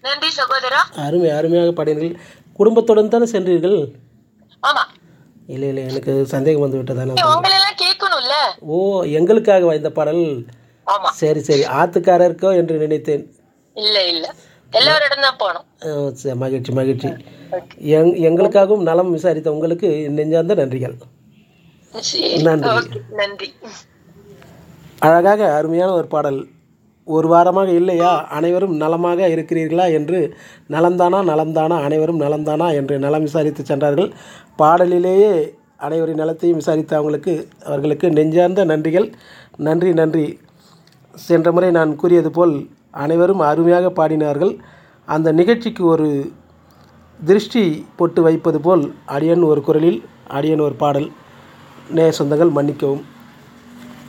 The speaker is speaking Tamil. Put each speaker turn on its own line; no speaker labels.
நன்றி சகோதரா
அருமை அருமையாக பாடினீர்கள் குடும்பத்துடன் தானே சென்றீர்கள்
ஆமா
இல்லை இல்லை எனக்கு சந்தேகம் வந்து விட்டதானே
உங்களை எல்லாம் கேட்கணும்ல
ஓ எங்களுக்காக இந்த பாடல்
ஆமா
சரி சரி ஆத்துக்காரருக்கோ என்று நினைத்தேன்
இல்ல இல்ல எல்லாரோட தான் போனோம்
ஆ, சரி, மகிழ்ச்சி மகிழ்ச்சி எங் எங்களுக்காகவும் நலம் விசாரித்த உங்களுக்கு நெஞ்சார்ந்த நன்றிகள்
சரி
நன்றி.
ஓகே நன்றி
அழகாக அருமையான ஒரு பாடல் ஒரு வாரமாக இல்லையா அனைவரும் நலமாக இருக்கிறீர்களா என்று நலம்தானா நலம்தானா அனைவரும் நலம்தானா என்று நலம் விசாரித்து சென்றார்கள் பாடலிலேயே அனைவரின் நலத்தையும் விசாரித்த அவங்களுக்கு அவர்களுக்கு நெஞ்சார்ந்த நன்றிகள் நன்றி நன்றி சென்ற முறை நான் கூறியது போல் அனைவரும் அருமையாக பாடினார்கள் அந்த நிகழ்ச்சிக்கு ஒரு திருஷ்டி பொட்டு வைப்பது போல் அடியன் ஒரு குரலில் அடியன் ஒரு பாடல் நேய சொந்தங்கள் மன்னிக்கவும்